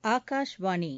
ஆகாஷ்வாணி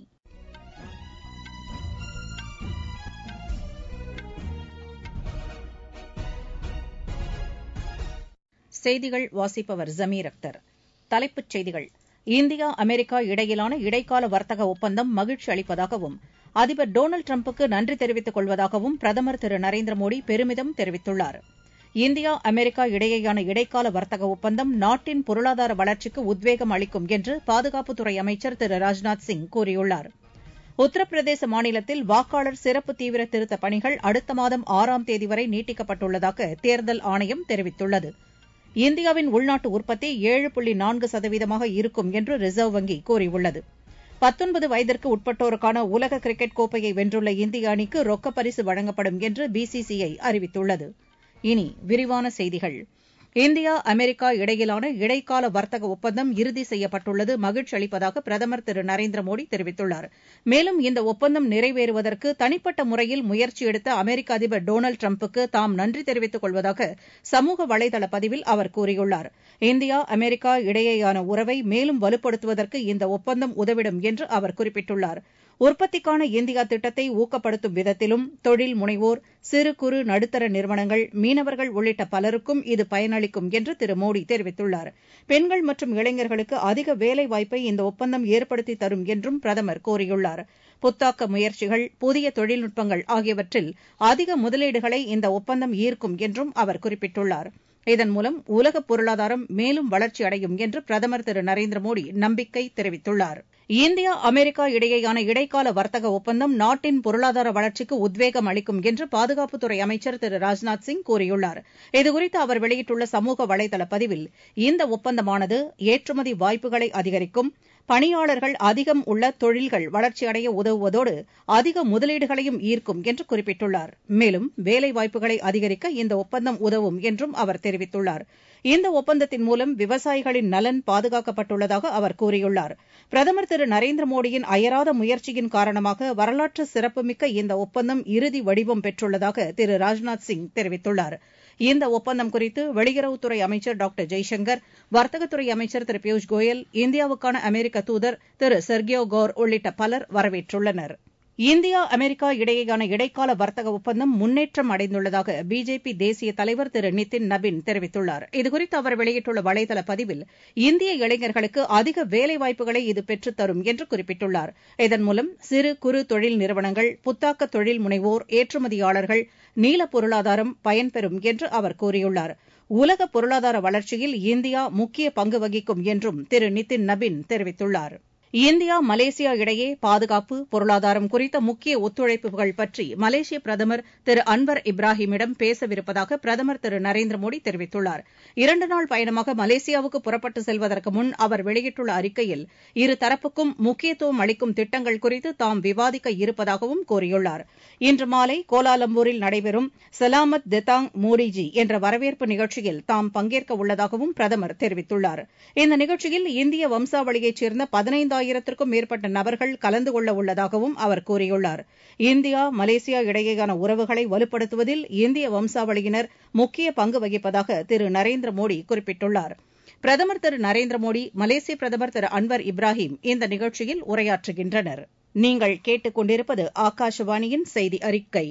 செய்திகள் வாசிப்பவர் ஜமீர் அக்தர் தலைப்புச் செய்திகள் இந்தியா அமெரிக்கா இடையிலான இடைக்கால வர்த்தக ஒப்பந்தம் மகிழ்ச்சி அளிப்பதாகவும் அதிபர் டொனால்டு டிரம்புக்கு நன்றி தெரிவித்துக் கொள்வதாகவும் பிரதமர் திரு நரேந்திர மோடி பெருமிதம் தெரிவித்துள்ளார் இந்தியா அமெரிக்கா இடையேயான இடைக்கால வர்த்தக ஒப்பந்தம் நாட்டின் பொருளாதார வளர்ச்சிக்கு உத்வேகம் அளிக்கும் என்று பாதுகாப்புத்துறை அமைச்சர் திரு ராஜ்நாத் சிங் கூறியுள்ளார் உத்தரப்பிரதேச மாநிலத்தில் வாக்காளர் சிறப்பு தீவிர திருத்தப் பணிகள் அடுத்த மாதம் ஆறாம் தேதி வரை நீட்டிக்கப்பட்டுள்ளதாக தேர்தல் ஆணையம் தெரிவித்துள்ளது இந்தியாவின் உள்நாட்டு உற்பத்தி ஏழு புள்ளி நான்கு சதவீதமாக இருக்கும் என்று ரிசர்வ் வங்கி கூறியுள்ளது பத்தொன்பது வயதிற்கு உட்பட்டோருக்கான உலக கிரிக்கெட் கோப்பையை வென்றுள்ள இந்திய அணிக்கு ரொக்கப் பரிசு வழங்கப்படும் என்று பிசிசிஐ அறிவித்துள்ளது இனி விரிவான செய்திகள் இந்தியா அமெரிக்கா இடையிலான இடைக்கால வர்த்தக ஒப்பந்தம் இறுதி செய்யப்பட்டுள்ளது மகிழ்ச்சி அளிப்பதாக பிரதமர் திரு நரேந்திர மோடி தெரிவித்துள்ளார் மேலும் இந்த ஒப்பந்தம் நிறைவேறுவதற்கு தனிப்பட்ட முறையில் முயற்சி எடுத்த அமெரிக்க அதிபர் டொனால்டு டிரம்புக்கு தாம் நன்றி தெரிவித்துக் கொள்வதாக சமூக வலைதள பதிவில் அவர் கூறியுள்ளார் இந்தியா அமெரிக்கா இடையேயான உறவை மேலும் வலுப்படுத்துவதற்கு இந்த ஒப்பந்தம் உதவிடும் என்று அவர் குறிப்பிட்டுள்ளார் உற்பத்திக்கான இந்தியா திட்டத்தை ஊக்கப்படுத்தும் விதத்திலும் தொழில் முனைவோர் சிறு குறு நடுத்தர நிறுவனங்கள் மீனவர்கள் உள்ளிட்ட பலருக்கும் இது பயனளிக்கும் என்று திரு மோடி தெரிவித்துள்ளார் பெண்கள் மற்றும் இளைஞர்களுக்கு அதிக வேலைவாய்ப்பை இந்த ஒப்பந்தம் ஏற்படுத்தி தரும் என்றும் பிரதமர் கூறியுள்ளார் புத்தாக்க முயற்சிகள் புதிய தொழில்நுட்பங்கள் ஆகியவற்றில் அதிக முதலீடுகளை இந்த ஒப்பந்தம் ஈர்க்கும் என்றும் அவர் குறிப்பிட்டுள்ளார் இதன் மூலம் உலக பொருளாதாரம் மேலும் வளர்ச்சி அடையும் என்று பிரதமர் திரு நரேந்திர மோடி நம்பிக்கை தெரிவித்துள்ளார் இந்தியா அமெரிக்கா இடையேயான இடைக்கால வர்த்தக ஒப்பந்தம் நாட்டின் பொருளாதார வளர்ச்சிக்கு உத்வேகம் அளிக்கும் என்று பாதுகாப்புத்துறை அமைச்சர் திரு ராஜ்நாத் சிங் கூறியுள்ளார் இதுகுறித்து அவர் வெளியிட்டுள்ள சமூக வலைதள பதிவில் இந்த ஒப்பந்தமானது ஏற்றுமதி வாய்ப்புகளை அதிகரிக்கும் பணியாளர்கள் அதிகம் உள்ள தொழில்கள் வளர்ச்சியடைய உதவுவதோடு அதிக முதலீடுகளையும் ஈர்க்கும் என்று குறிப்பிட்டுள்ளார் மேலும் வேலைவாய்ப்புகளை அதிகரிக்க இந்த ஒப்பந்தம் உதவும் என்றும் அவர் தெரிவித்துள்ளார் இந்த ஒப்பந்தத்தின் மூலம் விவசாயிகளின் நலன் பாதுகாக்கப்பட்டுள்ளதாக அவர் கூறியுள்ளார் பிரதமர் திரு நரேந்திர மோடியின் அயராத முயற்சியின் காரணமாக வரலாற்று சிறப்புமிக்க இந்த ஒப்பந்தம் இறுதி வடிவம் பெற்றுள்ளதாக திரு ராஜ்நாத் சிங் தெரிவித்துள்ளார் இந்த ஒப்பந்தம் குறித்து வெளியுறவுத்துறை அமைச்சர் டாக்டர் ஜெய்சங்கர் வர்த்தகத்துறை அமைச்சர் திரு பியூஷ் கோயல் இந்தியாவுக்கான அமெரிக்க தூதர் திரு செர்கியோ கோர் உள்ளிட்ட பலர் வரவேற்றுள்ளனர் இந்தியா அமெரிக்கா இடையேயான இடைக்கால வர்த்தக ஒப்பந்தம் முன்னேற்றம் அடைந்துள்ளதாக பிஜேபி தேசிய தலைவர் திரு நிதின் நபின் தெரிவித்துள்ளார் இதுகுறித்து அவர் வெளியிட்டுள்ள வலைதள பதிவில் இந்திய இளைஞர்களுக்கு அதிக வேலைவாய்ப்புகளை இது பெற்றுத்தரும் என்று குறிப்பிட்டுள்ளார் இதன் மூலம் சிறு குறு தொழில் நிறுவனங்கள் புத்தாக்க தொழில் முனைவோர் ஏற்றுமதியாளர்கள் நீல பொருளாதாரம் பயன்பெறும் என்று அவர் கூறியுள்ளார் உலக பொருளாதார வளர்ச்சியில் இந்தியா முக்கிய பங்கு வகிக்கும் என்றும் திரு நிதின் நபின் தெரிவித்துள்ளார் இந்தியா மலேசியா இடையே பாதுகாப்பு பொருளாதாரம் குறித்த முக்கிய ஒத்துழைப்புகள் பற்றி மலேசிய பிரதமர் திரு அன்வர் இப்ராஹிமிடம் பேசவிருப்பதாக பிரதமர் திரு நரேந்திர மோடி தெரிவித்துள்ளார் இரண்டு நாள் பயணமாக மலேசியாவுக்கு புறப்பட்டு செல்வதற்கு முன் அவர் வெளியிட்டுள்ள அறிக்கையில் இருதரப்புக்கும் முக்கியத்துவம் அளிக்கும் திட்டங்கள் குறித்து தாம் விவாதிக்க இருப்பதாகவும் கூறியுள்ளார் இன்று மாலை கோலாலம்பூரில் நடைபெறும் சலாமத் தெத்தாங் மோடிஜி என்ற வரவேற்பு நிகழ்ச்சியில் தாம் பங்கேற்க உள்ளதாகவும் பிரதமர் தெரிவித்துள்ளார் இந்த நிகழ்ச்சியில் இந்திய வம்சாவளியைச் சேர்ந்த பதினைந்து ஆயிரத்திற்கும் மேற்பட்ட நபர்கள் கலந்து கொள்ள உள்ளதாகவும் அவர் கூறியுள்ளார் இந்தியா மலேசியா இடையேயான உறவுகளை வலுப்படுத்துவதில் இந்திய வம்சாவளியினர் முக்கிய பங்கு வகிப்பதாக திரு நரேந்திர மோடி குறிப்பிட்டுள்ளார் பிரதமர் திரு நரேந்திர மோடி மலேசிய பிரதமர் திரு அன்வர் இப்ராஹிம் இந்த நிகழ்ச்சியில் உரையாற்றுகின்றனர் நீங்கள் கேட்டுக் கொண்டிருப்பது ஆகாஷவாணியின் செய்தி அறிக்கை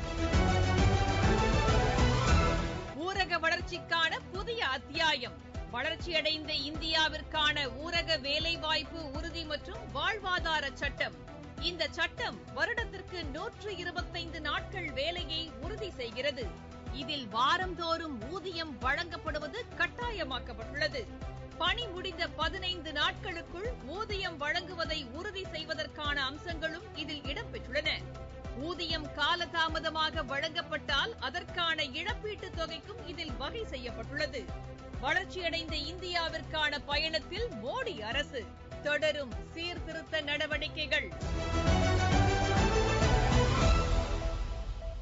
ஊரக வளர்ச்சிக்கான புதிய அத்தியாயம் வளர்ச்சியடைந்த இந்தியாவிற்கான ஊரக வேலைவாய்ப்பு உறுதி மற்றும் வாழ்வாதார சட்டம் இந்த சட்டம் வருடத்திற்கு நூற்று இருபத்தைந்து நாட்கள் வேலையை உறுதி செய்கிறது இதில் வாரந்தோறும் ஊதியம் வழங்கப்படுவது கட்டாயமாக்கப்பட்டுள்ளது பணி முடிந்த பதினைந்து நாட்களுக்குள் ஊதியம் வழங்குவதை உறுதி செய்வதற்கான அம்சங்களும் இதில் இடம்பெற்றுள்ளன ஊதியம் காலதாமதமாக வழங்கப்பட்டால் அதற்கான இழப்பீட்டுத் தொகைக்கும் இதில் வகை செய்யப்பட்டுள்ளது வளர்ச்சியடைந்த இந்தியாவிற்கான பயணத்தில் மோடி அரசு தொடரும் சீர்திருத்த நடவடிக்கைகள்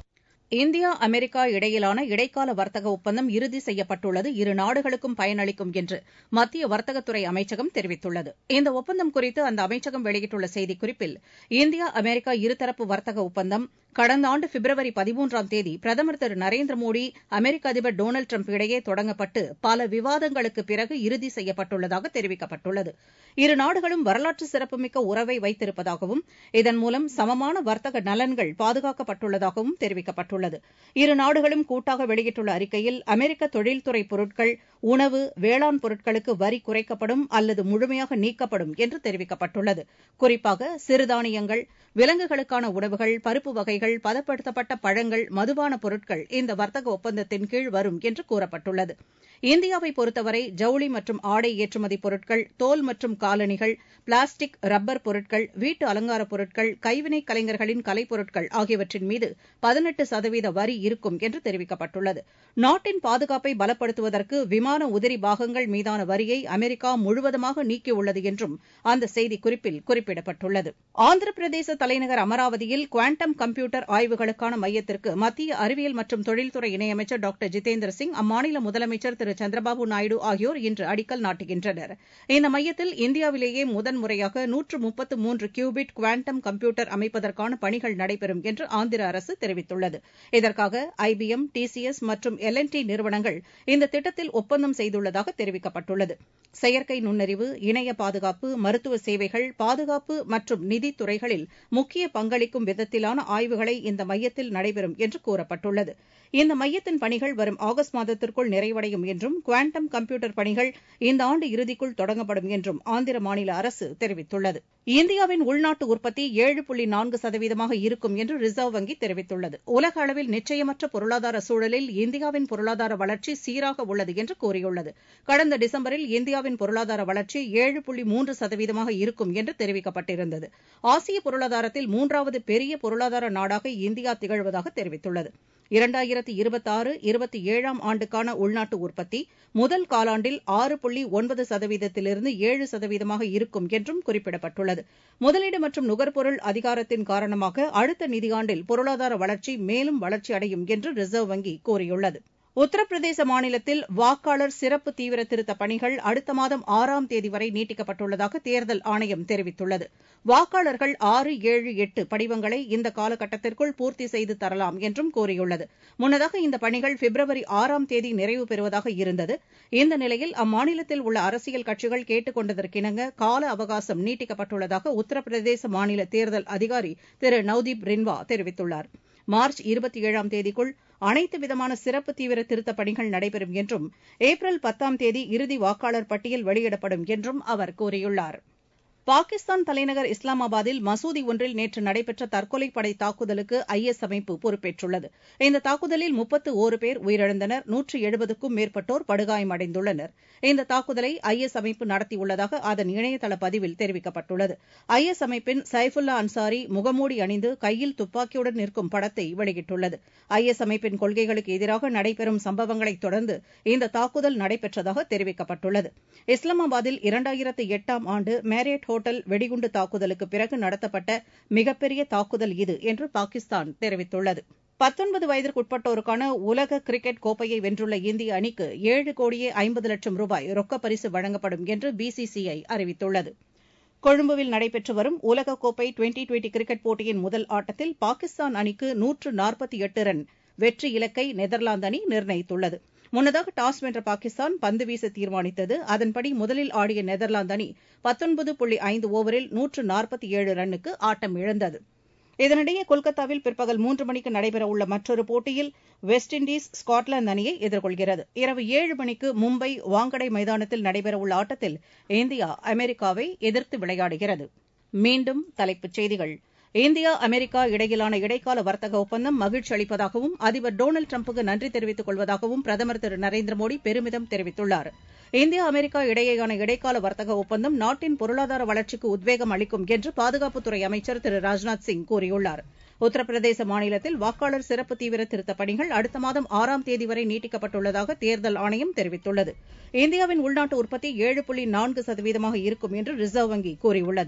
இந்தியா அமெரிக்கா இடையிலான இடைக்கால வர்த்தக ஒப்பந்தம் இறுதி செய்யப்பட்டுள்ளது இரு நாடுகளுக்கும் பயனளிக்கும் என்று மத்திய வர்த்தகத்துறை அமைச்சகம் தெரிவித்துள்ளது இந்த ஒப்பந்தம் குறித்து அந்த அமைச்சகம் வெளியிட்டுள்ள செய்திக்குறிப்பில் இந்தியா அமெரிக்கா இருதரப்பு வர்த்தக ஒப்பந்தம் கடந்த ஆண்டு பிப்ரவரி பதிமூன்றாம் தேதி பிரதமர் திரு நரேந்திர மோடி அமெரிக்க அதிபர் டொனால்டு டிரம்ப் இடையே தொடங்கப்பட்டு பல விவாதங்களுக்குப் பிறகு இறுதி செய்யப்பட்டுள்ளதாக தெரிவிக்கப்பட்டுள்ளது இரு நாடுகளும் வரலாற்று சிறப்புமிக்க உறவை வைத்திருப்பதாகவும் இதன் மூலம் சமமான வர்த்தக நலன்கள் பாதுகாக்கப்பட்டுள்ளதாகவும் தெரிவிக்கப்பட்டுள்ளது இரு நாடுகளும் கூட்டாக வெளியிட்டுள்ள அறிக்கையில் அமெரிக்க தொழில்துறை பொருட்கள் உணவு வேளாண் பொருட்களுக்கு வரி குறைக்கப்படும் அல்லது முழுமையாக நீக்கப்படும் என்று தெரிவிக்கப்பட்டுள்ளது குறிப்பாக சிறுதானியங்கள் விலங்குகளுக்கான உணவுகள் பருப்பு வகைகள் பதப்படுத்தப்பட்ட பழங்கள் மதுபான பொருட்கள் இந்த வர்த்தக ஒப்பந்தத்தின் கீழ் வரும் என்று கூறப்பட்டுள்ளது இந்தியாவை பொறுத்தவரை ஜவுளி மற்றும் ஆடை ஏற்றுமதி பொருட்கள் தோல் மற்றும் காலணிகள் பிளாஸ்டிக் ரப்பர் பொருட்கள் வீட்டு அலங்கார பொருட்கள் கைவினைக் கலைஞர்களின் கலைப்பொருட்கள் ஆகியவற்றின் மீது பதினெட்டு சதவீத வரி இருக்கும் என்று தெரிவிக்கப்பட்டுள்ளது நாட்டின் பாதுகாப்பை பலப்படுத்துவதற்கு விமான உதிரி பாகங்கள் மீதான வரியை அமெரிக்கா முழுவதுமாக நீக்கியுள்ளது என்றும் அந்த செய்திக்குறிப்பில் குறிப்பிடப்பட்டுள்ளது ஆந்திர பிரதேச தலைநகர் அமராவதியில் குவாண்டம் கம்ப்யூட்டர் ஆய்வுகளுக்கான மையத்திற்கு மத்திய அறிவியல் மற்றும் தொழில்துறை இணையமைச்சர் டாக்டர் ஜிதேந்திர சிங் அம்மாநில முதலமைச்சர் திரு சந்திரபாபு நாயுடு ஆகியோர் இன்று அடிக்கல் நாட்டுகின்றனர் இந்த மையத்தில் இந்தியாவிலேயே முதன்முறையாக நூற்று முப்பத்து மூன்று கியூபிட் குவாண்டம் கம்ப்யூட்டர் அமைப்பதற்கான பணிகள் நடைபெறும் என்று ஆந்திர அரசு தெரிவித்துள்ளது இதற்காக ஐபிஎம் டிசிஎஸ் மற்றும் எல் என் டி நிறுவனங்கள் இந்த திட்டத்தில் ஒப்பந்தம் செய்துள்ளதாக தெரிவிக்கப்பட்டுள்ளது செயற்கை நுண்ணறிவு இணைய பாதுகாப்பு மருத்துவ சேவைகள் பாதுகாப்பு மற்றும் நிதித் துறைகளில் முக்கிய பங்களிக்கும் விதத்திலான ஆய்வுகளை இந்த மையத்தில் நடைபெறும் என்று கூறப்பட்டுள்ளது இந்த மையத்தின் பணிகள் வரும் ஆகஸ்ட் மாதத்திற்குள் நிறைவடையும் என்றும் குவாண்டம் கம்ப்யூட்டர் பணிகள் இந்த ஆண்டு இறுதிக்குள் தொடங்கப்படும் என்றும் ஆந்திர மாநில அரசு தெரிவித்துள்ளது இந்தியாவின் உள்நாட்டு உற்பத்தி ஏழு புள்ளி நான்கு சதவீதமாக இருக்கும் என்று ரிசர்வ் வங்கி தெரிவித்துள்ளது உலக அளவில் நிச்சயமற்ற பொருளாதார சூழலில் இந்தியாவின் பொருளாதார வளர்ச்சி சீராக உள்ளது என்று கூறியுள்ளது கடந்த டிசம்பரில் இந்தியாவின் பொருளாதார வளர்ச்சி ஏழு புள்ளி மூன்று சதவீதமாக இருக்கும் என்று தெரிவிக்கப்பட்டிருந்தது ஆசிய பொருளாதாரத்தில் மூன்றாவது பெரிய பொருளாதார நாடாக இந்தியா திகழ்வதாக தெரிவித்துள்ளது இரண்டாயிரத்து இருபத்தாறு இருபத்தி ஏழாம் ஆண்டுக்கான உள்நாட்டு உற்பத்தி முதல் காலாண்டில் ஆறு புள்ளி ஒன்பது சதவீதத்திலிருந்து ஏழு சதவீதமாக இருக்கும் என்றும் குறிப்பிடப்பட்டுள்ளது முதலீடு மற்றும் நுகர்பொருள் அதிகாரத்தின் காரணமாக அடுத்த நிதியாண்டில் பொருளாதார வளர்ச்சி மேலும் வளர்ச்சியடையும் என்று ரிசர்வ் வங்கி கூறியுள்ளது உத்தரப்பிரதேச மாநிலத்தில் வாக்காளர் சிறப்பு தீவிர திருத்தப் பணிகள் அடுத்த மாதம் ஆறாம் தேதி வரை நீட்டிக்கப்பட்டுள்ளதாக தேர்தல் ஆணையம் தெரிவித்துள்ளது வாக்காளர்கள் ஆறு ஏழு எட்டு படிவங்களை இந்த காலகட்டத்திற்குள் பூர்த்தி செய்து தரலாம் என்றும் கூறியுள்ளது முன்னதாக இந்த பணிகள் பிப்ரவரி ஆறாம் தேதி நிறைவு பெறுவதாக இருந்தது இந்த நிலையில் அம்மாநிலத்தில் உள்ள அரசியல் கட்சிகள் கேட்டுக் கொண்டதற்கிணங்க கால அவகாசம் நீட்டிக்கப்பட்டுள்ளதாக உத்தரப்பிரதேச மாநில தேர்தல் அதிகாரி திரு நவ்தீப் ரின்வா தெரிவித்துள்ளார் மார்ச் இருபத்தி ஏழாம் தேதிக்குள் அனைத்து விதமான சிறப்பு தீவிர திருத்தப் பணிகள் நடைபெறும் என்றும் ஏப்ரல் பத்தாம் தேதி இறுதி வாக்காளர் பட்டியல் வெளியிடப்படும் என்றும் அவர் கூறியுள்ளார் பாகிஸ்தான் தலைநகர் இஸ்லாமாபாத்தில் மசூதி ஒன்றில் நேற்று நடைபெற்ற தற்கொலைப்படை தாக்குதலுக்கு ஐஎஸ் அமைப்பு பொறுப்பேற்றுள்ளது இந்த தாக்குதலில் முப்பத்து ஓரு பேர் உயிரிழந்தனர் நூற்று எழுபதுக்கும் மேற்பட்டோர் படுகாயமடைந்துள்ளனர் இந்த தாக்குதலை ஐஎஸ் அமைப்பு நடத்தியுள்ளதாக அதன் இணையதள பதிவில் தெரிவிக்கப்பட்டுள்ளது ஐஎஸ் அமைப்பின் சைஃபுல்லா அன்சாரி முகமூடி அணிந்து கையில் துப்பாக்கியுடன் நிற்கும் படத்தை வெளியிட்டுள்ளது ஐஎஸ் அமைப்பின் கொள்கைகளுக்கு எதிராக நடைபெறும் சம்பவங்களைத் தொடர்ந்து இந்த தாக்குதல் நடைபெற்றதாக தெரிவிக்கப்பட்டுள்ளது இஸ்லாமாபாத்தில் இரண்டாயிரத்து எட்டாம் ஆண்டு மேரியட் ஹோட்டல் வெடிகுண்டு தாக்குதலுக்கு பிறகு நடத்தப்பட்ட மிகப்பெரிய தாக்குதல் இது என்று பாகிஸ்தான் தெரிவித்துள்ளது பத்தொன்பது வயதிற்குட்பட்டோருக்கான உலக கிரிக்கெட் கோப்பையை வென்றுள்ள இந்திய அணிக்கு ஏழு கோடியே ஐம்பது லட்சம் ரூபாய் ரொக்கப் பரிசு வழங்கப்படும் என்று பிசிசிஐ அறிவித்துள்ளது கொழும்புவில் நடைபெற்று வரும் உலகக்கோப்பை டுவெண்டி டுவெண்டி கிரிக்கெட் போட்டியின் முதல் ஆட்டத்தில் பாகிஸ்தான் அணிக்கு நூற்று நாற்பத்தி எட்டு ரன் வெற்றி இலக்கை நெதர்லாந்து அணி நிர்ணயித்துள்ளது முன்னதாக டாஸ் வென்ற பாகிஸ்தான் பந்து வீச தீர்மானித்தது அதன்படி முதலில் ஆடிய நெதர்லாந்து அணி பத்தொன்பது புள்ளி ஐந்து ஓவரில் நூற்று நாற்பத்தி ஏழு ரன்னுக்கு ஆட்டம் இழந்தது இதனிடையே கொல்கத்தாவில் பிற்பகல் மூன்று மணிக்கு நடைபெறவுள்ள மற்றொரு போட்டியில் வெஸ்ட் இண்டீஸ் ஸ்காட்லாந்து அணியை எதிர்கொள்கிறது இரவு ஏழு மணிக்கு மும்பை வாங்கடை மைதானத்தில் நடைபெறவுள்ள ஆட்டத்தில் இந்தியா அமெரிக்காவை எதிர்த்து விளையாடுகிறது மீண்டும் தலைப்புச் செய்திகள் இந்தியா அமெரிக்கா இடையிலான இடைக்கால வர்த்தக ஒப்பந்தம் மகிழ்ச்சி அளிப்பதாகவும் அதிபர் டொனால்டு டிரம்புக்கு நன்றி தெரிவித்துக் கொள்வதாகவும் பிரதமர் திரு நரேந்திர மோடி பெருமிதம் தெரிவித்துள்ளார் இந்தியா அமெரிக்கா இடையேயான இடைக்கால வர்த்தக ஒப்பந்தம் நாட்டின் பொருளாதார வளர்ச்சிக்கு உத்வேகம் அளிக்கும் என்று பாதுகாப்புத்துறை அமைச்சர் திரு ராஜ்நாத் சிங் கூறியுள்ளார் உத்தரப்பிரதேச மாநிலத்தில் வாக்காளர் சிறப்பு தீவிர திருத்தப் பணிகள் அடுத்த மாதம் ஆறாம் தேதி வரை நீட்டிக்கப்பட்டுள்ளதாக தேர்தல் ஆணையம் தெரிவித்துள்ளது இந்தியாவின் உள்நாட்டு உற்பத்தி ஏழு புள்ளி நான்கு சதவீதமாக இருக்கும் என்று ரிசர்வ் வங்கி கூறியுள்ளது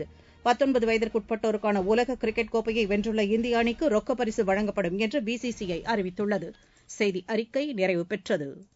பத்தொன்பது வயதிற்குட்பட்டோருக்கான உலக கிரிக்கெட் கோப்பையை வென்றுள்ள இந்திய அணிக்கு ரொக்கப் பரிசு வழங்கப்படும் என்று பிசிசிஐ அறிவித்துள்ளது செய்தி அறிக்கை நிறைவு பெற்றது